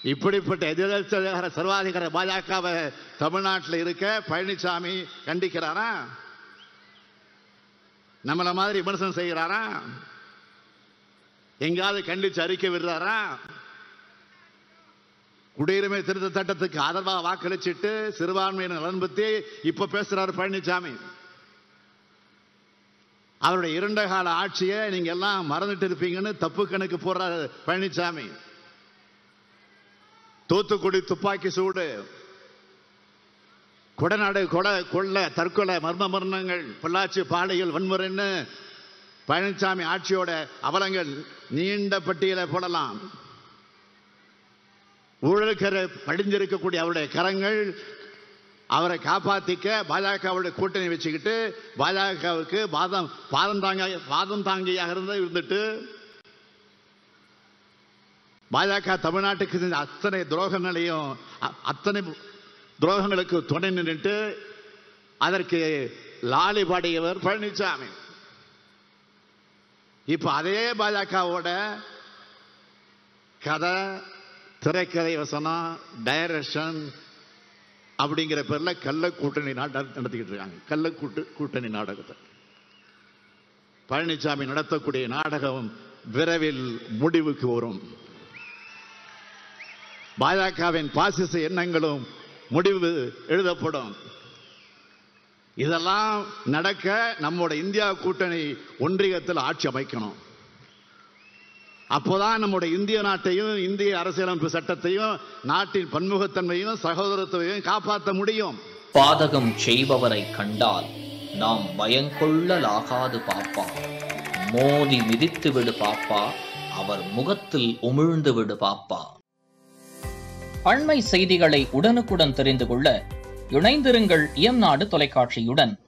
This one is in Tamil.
இப்படிப்பட்ட எதிர்கட்சியாக சர்வாதிகார பாஜகவை தமிழ்நாட்டில் இருக்க பழனிசாமி கண்டிக்கிறாரா நம்மள மாதிரி விமர்சனம் செய்கிறாரா எங்காவது கண்டிச்சு அறிக்கை விடுறாரா குடியுரிமை திருத்த சட்டத்துக்கு ஆதரவாக வாக்களிச்சிட்டு சிறுபான்மையினர் நலன் பத்தி இப்ப பேசுறாரு பழனிசாமி அவருடைய இரண்ட கால ஆட்சியை நீங்க எல்லாம் மறந்துட்டு இருப்பீங்கன்னு தப்பு கணக்கு போடுறாரு பழனிசாமி தூத்துக்குடி துப்பாக்கி சூடு கொடநாடு கொட கொள்ள தற்கொலை மர்ம மரணங்கள் பொள்ளாச்சி பாடையில் வன்முறைன்னு பழனிசாமி ஆட்சியோட அவலங்கள் நீண்ட பட்டியலை போடலாம் ஊழல்கரை படிஞ்சிருக்கக்கூடிய அவருடைய கரங்கள் அவரை காப்பாத்திக்க பாஜகவுடைய கூட்டணி வச்சுக்கிட்டு பாஜகவுக்கு பாதம் பாதம் தாங்க பாதம் தாங்கியாக இருந்து இருந்துட்டு பாஜக தமிழ்நாட்டுக்கு செஞ்ச அத்தனை துரோகங்களையும் அ- அத்தனை துரோகங்களுக்கு துணை நின்றுட்டு அதற்கு லாலி பாடியவர் பழனிசாமி இப்ப அதே பாஜகவோட கதை திரைக்கதை வசனம் டைரக்ஷன் அப்படிங்கிற பேர்ல கள்ள கூட்டணி நாடகம் நடத்திக்கிட்டு இருக்காங்க கள்ள கூட்டு கூட்டணி நாடகத்தை பழனிசாமி நடத்தக்கூடிய நாடகம் விரைவில் முடிவுக்கு வரும் பாஜகவின் பாசிச எண்ணங்களும் முடிவு எழுதப்படும் இதெல்லாம் நடக்க நம்மோட இந்தியா கூட்டணி ஒன்றியத்தில் ஆட்சி அமைக்கணும் அப்போதான் நம்முடைய இந்திய நாட்டையும் இந்திய அரசியலமைப்பு சட்டத்தையும் நாட்டின் பன்முகத்தன்மையும் சகோதரத்துவையும் காப்பாற்ற முடியும் பாதகம் செய்பவரை கண்டால் நாம் பயங்கொள்ளலாகாது பாப்பா மோதி மிதித்து விடு பாப்பா அவர் முகத்தில் உமிழ்ந்து விடு பாப்பா அண்மை செய்திகளை உடனுக்குடன் தெரிந்து கொள்ள இணைந்திருங்கள் இயம்நாடு தொலைக்காட்சியுடன்